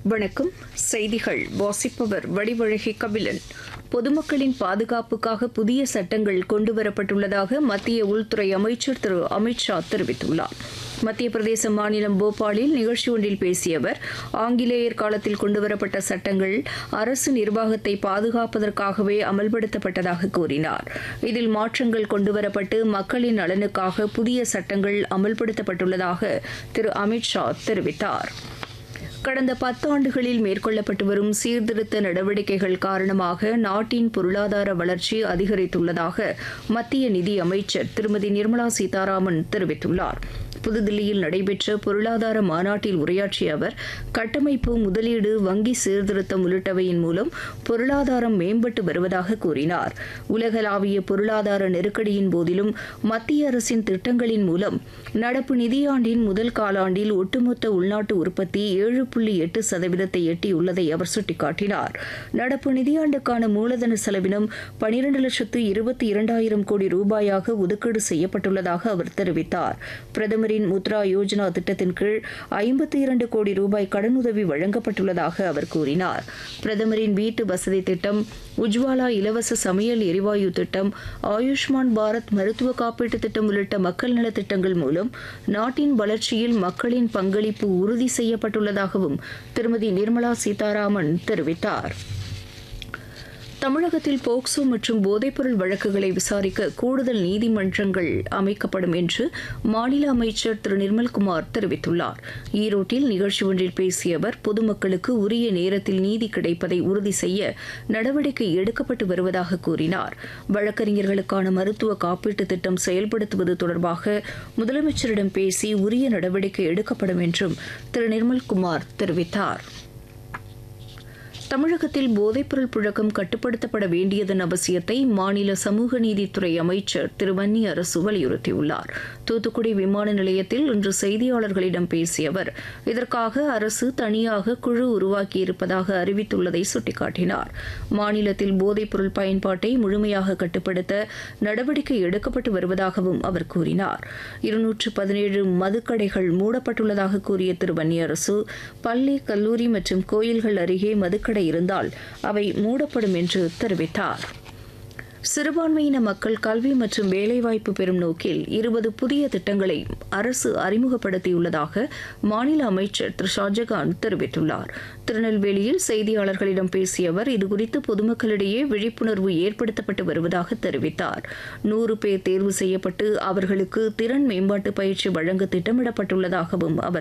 வணக்கம் செய்திகள் வாசிப்பவர் வடிவழகி கபிலன் பொதுமக்களின் பாதுகாப்புக்காக புதிய சட்டங்கள் கொண்டுவரப்பட்டுள்ளதாக மத்திய உள்துறை அமைச்சர் திரு அமித்ஷா தெரிவித்துள்ளார் மத்திய பிரதேச மாநிலம் போபாலில் நிகழ்ச்சி ஒன்றில் பேசிய அவர் ஆங்கிலேயர் காலத்தில் கொண்டுவரப்பட்ட சட்டங்கள் அரசு நிர்வாகத்தை பாதுகாப்பதற்காகவே அமல்படுத்தப்பட்டதாக கூறினார் இதில் மாற்றங்கள் கொண்டுவரப்பட்டு மக்களின் நலனுக்காக புதிய சட்டங்கள் அமல்படுத்தப்பட்டுள்ளதாக திரு அமித்ஷா தெரிவித்தார் கடந்த பத்தாண்டுகளில் மேற்கொள்ளப்பட்டு வரும் சீர்திருத்த நடவடிக்கைகள் காரணமாக நாட்டின் பொருளாதார வளர்ச்சி அதிகரித்துள்ளதாக மத்திய நிதி அமைச்சர் திருமதி நிர்மலா சீதாராமன் தெரிவித்துள்ளார் புதுதில்லியில் நடைபெற்ற பொருளாதார மாநாட்டில் உரையாற்றிய அவர் கட்டமைப்பு முதலீடு வங்கி சீர்திருத்தம் உள்ளிட்டவையின் மூலம் பொருளாதாரம் மேம்பட்டு வருவதாக கூறினார் உலகளாவிய பொருளாதார நெருக்கடியின் போதிலும் மத்திய அரசின் திட்டங்களின் மூலம் நடப்பு நிதியாண்டின் முதல் காலாண்டில் ஒட்டுமொத்த உள்நாட்டு உற்பத்தி ஏழு புள்ளி எட்டு சதவீதத்தை எட்டியுள்ளதை அவர் சுட்டிக்காட்டினார் நடப்பு நிதியாண்டுக்கான மூலதன செலவினம் பனிரண்டு லட்சத்து இருபத்தி இரண்டாயிரம் கோடி ரூபாயாக ஒதுக்கீடு செய்யப்பட்டுள்ளதாக அவர் தெரிவித்தார் பிரதமரின் முத்ரா யோஜனா திட்டத்தின் கீழ் ஐம்பத்தி இரண்டு கோடி ரூபாய் கடனுதவி வழங்கப்பட்டுள்ளதாக அவர் கூறினார் பிரதமரின் வீட்டு வசதி திட்டம் உஜ்வாலா இலவச சமையல் எரிவாயு திட்டம் ஆயுஷ்மான் பாரத் மருத்துவ காப்பீட்டு திட்டம் உள்ளிட்ட மக்கள் நலத் திட்டங்கள் மூலம் நாட்டின் வளர்ச்சியில் மக்களின் பங்களிப்பு உறுதி செய்யப்பட்டுள்ளதாகவும் திருமதி நிர்மலா சீதாராமன் தெரிவித்தார் தமிழகத்தில் போக்சோ மற்றும் போதைப்பொருள் வழக்குகளை விசாரிக்க கூடுதல் நீதிமன்றங்கள் அமைக்கப்படும் என்று மாநில அமைச்சர் திரு நிர்மல்குமார் தெரிவித்துள்ளார் ஈரோட்டில் நிகழ்ச்சி ஒன்றில் பேசிய அவர் பொதுமக்களுக்கு உரிய நேரத்தில் நீதி கிடைப்பதை உறுதி செய்ய நடவடிக்கை எடுக்கப்பட்டு வருவதாக கூறினார் வழக்கறிஞர்களுக்கான மருத்துவ காப்பீட்டு திட்டம் செயல்படுத்துவது தொடர்பாக முதலமைச்சரிடம் பேசி உரிய நடவடிக்கை எடுக்கப்படும் என்றும் திரு நிர்மல்குமார் தெரிவித்தார் தமிழகத்தில் போதைப்பொருள் புழக்கம் கட்டுப்படுத்தப்பட வேண்டியதன் அவசியத்தை மாநில சமூக நீதித்துறை அமைச்சர் திரு வன்னி அரசு வலியுறுத்தியுள்ளார் தூத்துக்குடி விமான நிலையத்தில் இன்று செய்தியாளர்களிடம் பேசிய அவர் இதற்காக அரசு தனியாக குழு உருவாக்கியிருப்பதாக அறிவித்துள்ளதை சுட்டிக்காட்டினார் மாநிலத்தில் போதைப்பொருள் பயன்பாட்டை முழுமையாக கட்டுப்படுத்த நடவடிக்கை எடுக்கப்பட்டு வருவதாகவும் அவர் கூறினார் இருநூற்று பதினேழு மதுக்கடைகள் மூடப்பட்டுள்ளதாக கூறிய திரு வன்னியரசு பள்ளி கல்லூரி மற்றும் கோயில்கள் அருகே மதுக்கடை இருந்தால் அவை மூடப்படும் என்று தெரிவித்தார் சிறுபான்மையின மக்கள் கல்வி மற்றும் வேலைவாய்ப்பு பெறும் நோக்கில் இருபது புதிய திட்டங்களை அரசு அறிமுகப்படுத்தியுள்ளதாக மாநில அமைச்சர் திரு ஷாஜகான் தெரிவித்துள்ளார் திருநெல்வேலியில் செய்தியாளர்களிடம் பேசிய அவர் இதுகுறித்து பொதுமக்களிடையே விழிப்புணர்வு ஏற்படுத்தப்பட்டு வருவதாக தெரிவித்தார் நூறு பேர் தேர்வு செய்யப்பட்டு அவர்களுக்கு திறன் மேம்பாட்டு பயிற்சி வழங்க திட்டமிடப்பட்டுள்ளதாகவும் அவர்